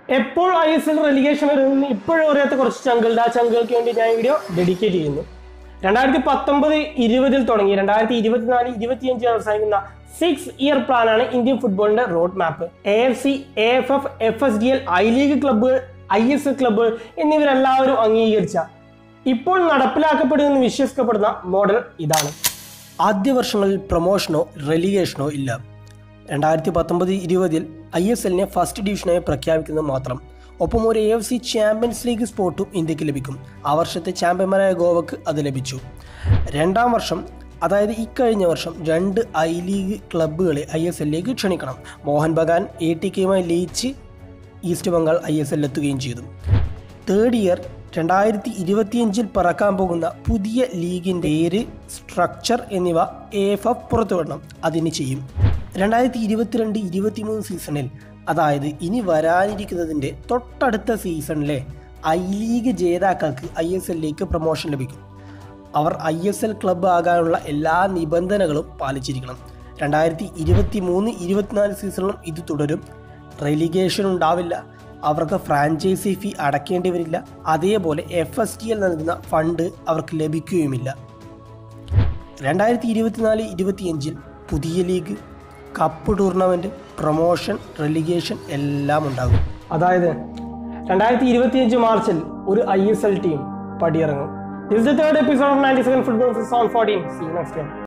എപ്പോൾ I S L relegation വരുമെന്ന് ഇപ്പോഴും അറിയാത്ത കുറച്ച് ചങ്കളുടെ ആ ചങ്കുകൾക്ക് വേണ്ടി ഞാൻ ഈ വീഡിയോ ഡെഡിക്കേറ്റ് ചെയ്യുന്നു രണ്ടായിരത്തി പത്തൊമ്പത് ഇരുപതിൽ തുടങ്ങി രണ്ടായിരത്തി ഇരുപത്തിനാല് ഇരുപത്തിയഞ്ചിൽ അവസാനിക്കുന്ന സിക്സ് ഇയർ പ്ലാനാണ് ഇന്ത്യൻ ഫുട്ബോളിന്റെ road map A F C A F F F S D L I league ക്ലബ്ബുകൾ ഐ എസ് എൽ ക്ലബ്ബുകൾ എന്നിവരെല്ലാവരും അംഗീകരിച്ച ഇപ്പോൾ നടപ്പിലാക്കപ്പെടുമെന്ന് വിശ്വസിക്കപ്പെടുന്ന മോഡൽ ഇതാണ് ആദ്യ വർഷങ്ങളിൽ പ്രൊമോഷനോ റെലിഗേഷനോ ഇല്ല രണ്ടായിരത്തി പത്തൊമ്പത് ഇരുപതിൽ ഐ എസ് എല്ലിനെ ഫസ്റ്റ് ഡിവിഷനായി പ്രഖ്യാപിക്കുന്നത് മാത്രം ഒപ്പം ഒരു A F C champions league സ്പോട്ടും ഇന്ത്യക്ക് ലഭിക്കും ആ വർഷത്തെ ചാമ്പ്യന്മാരായ ഗോവക്ക് അത് ലഭിച്ചു രണ്ടാം വർഷം അതായത് ഇക്കഴിഞ്ഞ വർഷം രണ്ട് ഐ ലീഗ് ക്ലബ്ബുകളെ ഐ എസ് എല്ലിലേക്ക് ക്ഷണിക്കണം മോഹൻ ബഗാൻ എ ടി കെയുമായി ലയിച്ച് ഈസ്റ്റ് ബംഗാൾ ഐ എസ് എല്ലിൽ എത്തുകയും ചെയ്തു തേർഡ് ഇയർ രണ്ടായിരത്തി ഇരുപത്തിയഞ്ചിൽ പറക്കാൻ പോകുന്ന പുതിയ ലീഗിൻ്റെ പേര് സ്ട്രക്ചർ എന്നിവ എ എഫ് എഫ് പുറത്തുവിടണം അതിന് ചെയ്യും രണ്ടായിരത്തി ഇരുപത്തിരണ്ട് ഇരുപത്തിമൂന്ന് സീസണിൽ അതായത് ഇനി വരാനിരിക്കുന്നതിൻ്റെ തൊട്ടടുത്ത സീസണിലെ ഐ ലീഗ് ജേതാക്കൾക്ക് ഐ എസ് എല്ലിലേക്ക് പ്രൊമോഷൻ ലഭിക്കും അവർ ഐ എസ് എൽ ക്ലബ്ബ് ആകാനുള്ള എല്ലാ നിബന്ധനകളും പാലിച്ചിരിക്കണം രണ്ടായിരത്തി ഇരുപത്തി മൂന്ന് ഇരുപത്തിനാല് സീസണിലും ഇത് തുടരും റെലിഗേഷൻ ഉണ്ടാവില്ല അവർക്ക് ഫ്രാഞ്ചൈസി ഫീ അടയ്ക്കേണ്ടി വരില്ല അതേപോലെ എഫ് എസ് ടി എൽ നൽകുന്ന ഫണ്ട് അവർക്ക് ലഭിക്കുകയുമില്ല രണ്ടായിരത്തി ഇരുപത്തിനാല് ഇരുപത്തിയഞ്ചിൽ പുതിയ league cup tournament promotion relegation എല്ലാം ഉണ്ടാകും അതായത് രണ്ടായിരത്തി ഇരുപത്തിയഞ്ച് മാർച്ചിൽ ഒരു ഐ എസ് എൽ ടീം പടിയിറങ്ങും this the third episode of ninety seven football zone fourteen see next time